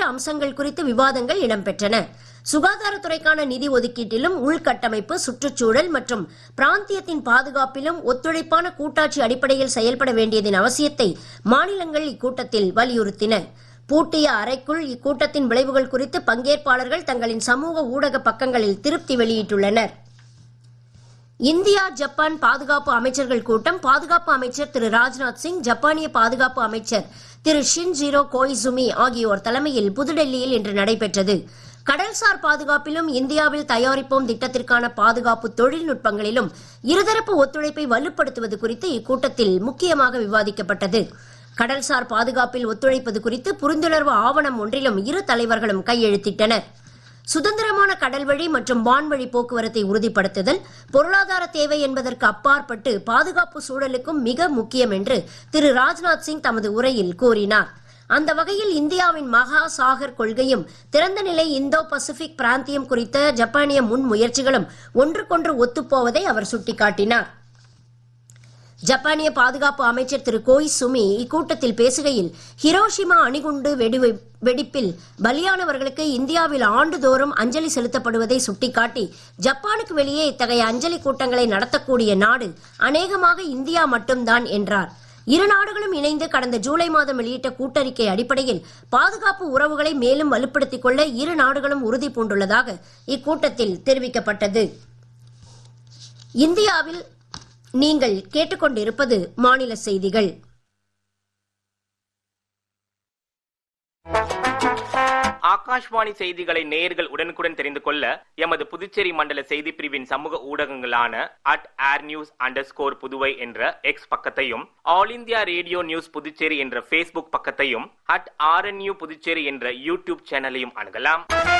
அம்சங்கள் குறித்து விவாதங்கள் இடம்பெற்றன சுகாதாரத்துறைக்கான நிதி ஒதுக்கீட்டிலும் உள்கட்டமைப்பு சுற்றுச்சூழல் மற்றும் பிராந்தியத்தின் பாதுகாப்பிலும் ஒத்துழைப்பான கூட்டாட்சி அடிப்படையில் செயல்பட வேண்டியதன் அவசியத்தை மாநிலங்கள் இக்கூட்டத்தில் வலியுறுத்தின பூட்டிய அறைக்குள் இக்கூட்டத்தின் விளைவுகள் குறித்து பங்கேற்பாளர்கள் தங்களின் சமூக ஊடக பக்கங்களில் திருப்தி வெளியிட்டுள்ளனர் இந்தியா ஜப்பான் பாதுகாப்பு அமைச்சர்கள் கூட்டம் பாதுகாப்பு அமைச்சர் திரு ராஜ்நாத் சிங் ஜப்பானிய பாதுகாப்பு அமைச்சர் திரு ஷின்ஜிரோ கோய்சுமி ஆகியோர் தலைமையில் புதுடெல்லியில் இன்று நடைபெற்றது கடல்சார் பாதுகாப்பிலும் இந்தியாவில் தயாரிப்போம் திட்டத்திற்கான பாதுகாப்பு தொழில்நுட்பங்களிலும் இருதரப்பு ஒத்துழைப்பை வலுப்படுத்துவது குறித்து இக்கூட்டத்தில் முக்கியமாக விவாதிக்கப்பட்டது கடல்சார் பாதுகாப்பில் ஒத்துழைப்பது குறித்து புரிந்துணர்வு ஆவணம் ஒன்றிலும் இரு தலைவர்களும் கையெழுத்திட்டனர் சுதந்திரமான கடல்வழி மற்றும் வான்வழி போக்குவரத்தை உறுதிப்படுத்துதல் பொருளாதார தேவை என்பதற்கு அப்பாற்பட்டு பாதுகாப்பு சூழலுக்கும் மிக முக்கியம் என்று திரு ராஜ்நாத் சிங் தமது உரையில் கூறினார் அந்த வகையில் இந்தியாவின் மகா சாகர் கொள்கையும் திறந்த நிலை இந்தோ பசிபிக் பிராந்தியம் குறித்த ஜப்பானிய முன்முயற்சிகளும் ஒன்றுக்கொன்று ஒத்துப்போவதை அவர் சுட்டிக்காட்டினார் ஜப்பானிய பாதுகாப்பு அமைச்சர் திரு கோய் சுமி இக்கூட்டத்தில் பேசுகையில் ஹிரோஷிமா அணுகுண்டு வெடி வெடிப்பில் பலியானவர்களுக்கு இந்தியாவில் ஆண்டுதோறும் அஞ்சலி செலுத்தப்படுவதை சுட்டிக்காட்டி ஜப்பானுக்கு வெளியே இத்தகைய அஞ்சலி கூட்டங்களை நடத்தக்கூடிய நாடு அநேகமாக இந்தியா மட்டும்தான் என்றார் இரு நாடுகளும் இணைந்து கடந்த ஜூலை மாதம் வெளியிட்ட கூட்டறிக்கை அடிப்படையில் பாதுகாப்பு உறவுகளை மேலும் வலுப்படுத்திக் கொள்ள இரு நாடுகளும் உறுதி பூண்டுள்ளதாக இக்கூட்டத்தில் தெரிவிக்கப்பட்டது இந்தியாவில் நீங்கள் கேட்டுக்கொண்டிருப்பது மாநில செய்திகள் ஆகாஷ்வாணி செய்திகளை நேயர்கள் உடனுக்குடன் தெரிந்து கொள்ள எமது புதுச்சேரி மண்டல செய்தி பிரிவின் சமூக ஊடகங்களான அட் ஏர் நியூஸ் அண்டர் ஸ்கோர் புதுவை என்ற எக்ஸ் பக்கத்தையும் All India Radio news Puducherry என்ற ஃபேஸ்புக் பக்கத்தையும் அட் ஆர்என்யூ புதுச்சேரி என்ற யூடியூப் சேனலையும் அணுகலாம்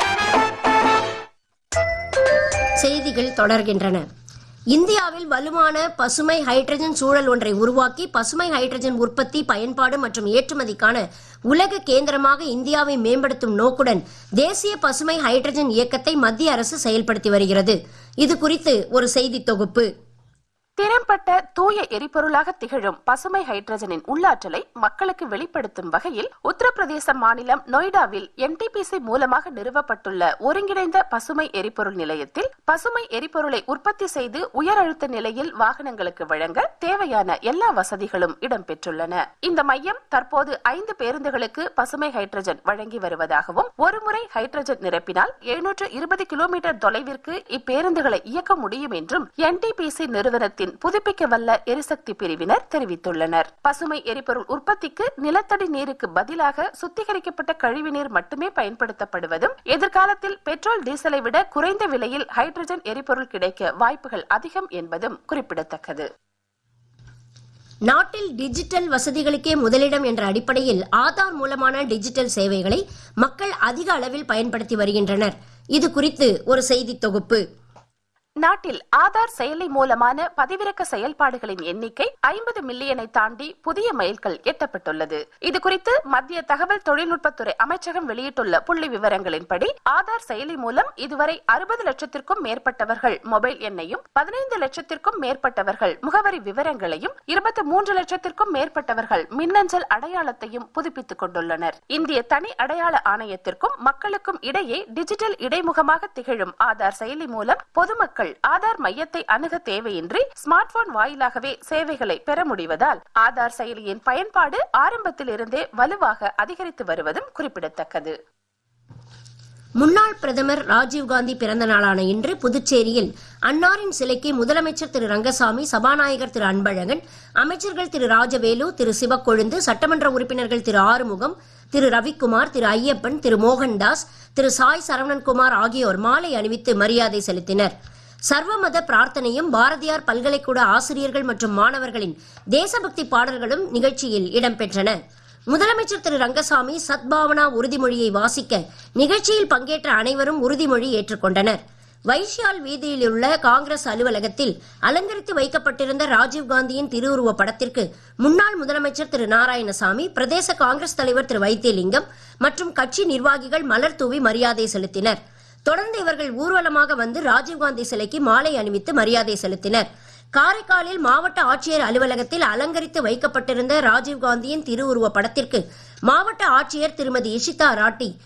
செய்திகள் தொடர்கின்றன இந்தியாவில் வலுவான பசுமை ஹைட்ரஜன் சூழல் ஒன்றை உருவாக்கி பசுமை ஹைட்ரஜன் உற்பத்தி பயன்பாடு மற்றும் ஏற்றுமதிக்கான உலக கேந்திரமாக இந்தியாவை மேம்படுத்தும் நோக்குடன் தேசிய பசுமை ஹைட்ரஜன் இயக்கத்தை மத்திய அரசு செயல்படுத்தி வருகிறது இது குறித்து ஒரு செய்தி தொகுப்பு திறம்பட்ட தூய எரிபொருளாக திகழும் பசுமை ஹைட்ரஜனின் உள்ளாற்றலை மக்களுக்கு வெளிப்படுத்தும் வகையில் உத்தரப்பிரதேச மாநிலம் நொய்டாவில் எம்டிபிசி மூலமாக நிறுவப்பட்டுள்ள ஒருங்கிணைந்த பசுமை எரிபொருள் நிலையத்தில் பசுமை எரிபொருளை உற்பத்தி செய்து உயர் அழுத்த நிலையில் வாகனங்களுக்கு வழங்க தேவையான எல்லா வசதிகளும் இடம்பெற்றுள்ளன இந்த மையம் தற்போது ஐந்து பேருந்துகளுக்கு பசுமை ஹைட்ரஜன் வழங்கி வருவதாகவும் ஒருமுறை ஹைட்ரஜன் நிரப்பினால் எழுநூற்று இருபது கிலோமீட்டர் தொலைவிற்கு இப்பேருந்துகளை இயக்க முடியும் என்றும் என்டிபிசி நிறுவனத்தின் நாட்டின் புதுப்பிக்க வல்ல எரிசக்தி பிரிவினர் தெரிவித்துள்ளனர் பசுமை எரிபொருள் உற்பத்திக்கு நிலத்தடி நீருக்கு பதிலாக சுத்திகரிக்கப்பட்ட கழிவுநீர் மட்டுமே பயன்படுத்தப்படுவதும் எதிர்காலத்தில் பெட்ரோல் டீசலை விட குறைந்த விலையில் ஹைட்ரஜன் எரிபொருள் கிடைக்க வாய்ப்புகள் அதிகம் என்பதும் குறிப்பிடத்தக்கது நாட்டில் டிஜிட்டல் வசதிகளுக்கே முதலிடம் என்ற அடிப்படையில் ஆதார் மூலமான டிஜிட்டல் சேவைகளை மக்கள் அதிக அளவில் பயன்படுத்தி வருகின்றனர் இது குறித்து ஒரு செய்தி தொகுப்பு நாட்டில் ஆதார் செயலி மூலமான பதிவிறக்க செயல்பாடுகளின் எண்ணிக்கை ஐம்பது மில்லியனை தாண்டி புதிய மைல்கள் எட்டப்பட்டுள்ளது இது குறித்து மத்திய தகவல் தொழில்நுட்பத்துறை அமைச்சகம் வெளியிட்டுள்ள புள்ளி விவரங்களின்படி ஆதார் செயலி மூலம் இதுவரை அறுபது லட்சத்திற்கும் மேற்பட்டவர்கள் மொபைல் எண்ணையும் பதினைந்து லட்சத்திற்கும் மேற்பட்டவர்கள் முகவரி விவரங்களையும் இருபத்தி மூன்று லட்சத்திற்கும் மேற்பட்டவர்கள் மின்னஞ்சல் அடையாளத்தையும் புதுப்பித்துக் கொண்டுள்ளனர் இந்திய தனி அடையாள ஆணையத்திற்கும் மக்களுக்கும் இடையே டிஜிட்டல் இடைமுகமாக திகழும் ஆதார் செயலி மூலம் பொதுமக்கள் மக்கள் ஆதார் மையத்தை அணுக தேவையின்றி ஸ்மார்ட் போன் வாயிலாகவே சேவைகளை பெற முடிவதால் ஆதார் செயலியின் பயன்பாடு ஆரம்பத்தில் இருந்தே வலுவாக அதிகரித்து வருவதும் குறிப்பிடத்தக்கது முன்னாள் பிரதமர் ராஜீவ்காந்தி பிறந்த நாளான இன்று புதுச்சேரியில் அன்னாரின் சிலைக்கு முதலமைச்சர் திரு ரங்கசாமி சபாநாயகர் திரு அன்பழகன் அமைச்சர்கள் திரு ராஜவேலு திரு சிவக்கொழுந்து சட்டமன்ற உறுப்பினர்கள் திரு ஆறுமுகம் திரு ரவிக்குமார் திரு ஐயப்பன் திரு மோகன்தாஸ் திரு சாய் சரவணன்குமார் ஆகியோர் மாலை அணிவித்து மரியாதை செலுத்தினர் சர்வமத பிரார்த்தனையும் பாரதியார் பல்கலைக்கூட ஆசிரியர்கள் மற்றும் மாணவர்களின் தேசபக்தி பாடல்களும் நிகழ்ச்சியில் இடம்பெற்றன முதலமைச்சர் திரு ரங்கசாமி சத்பாவனா உறுதிமொழியை வாசிக்க நிகழ்ச்சியில் பங்கேற்ற அனைவரும் உறுதிமொழி ஏற்றுக்கொண்டனர் வைஷ்யால் வீதியில் உள்ள காங்கிரஸ் அலுவலகத்தில் அலங்கரித்து வைக்கப்பட்டிருந்த ராஜீவ்காந்தியின் திருவுருவ படத்திற்கு முன்னாள் முதலமைச்சர் திரு நாராயணசாமி பிரதேச காங்கிரஸ் தலைவர் திரு வைத்தியலிங்கம் மற்றும் கட்சி நிர்வாகிகள் மலர் தூவி மரியாதை செலுத்தினர் தொடர்ந்து இவர்கள் ஊர்வலமாக வந்து ராஜீவ்காந்தி சிலைக்கு மாலை அணிவித்து மரியாதை செலுத்தினர் காரைக்காலில் மாவட்ட ஆட்சியர் அலுவலகத்தில் அலங்கரித்து வைக்கப்பட்டிருந்த ராஜீவ்காந்தியின் திருவுருவ படத்திற்கு மாவட்ட ஆட்சியர் திருமதி இஷிதா ராட்டி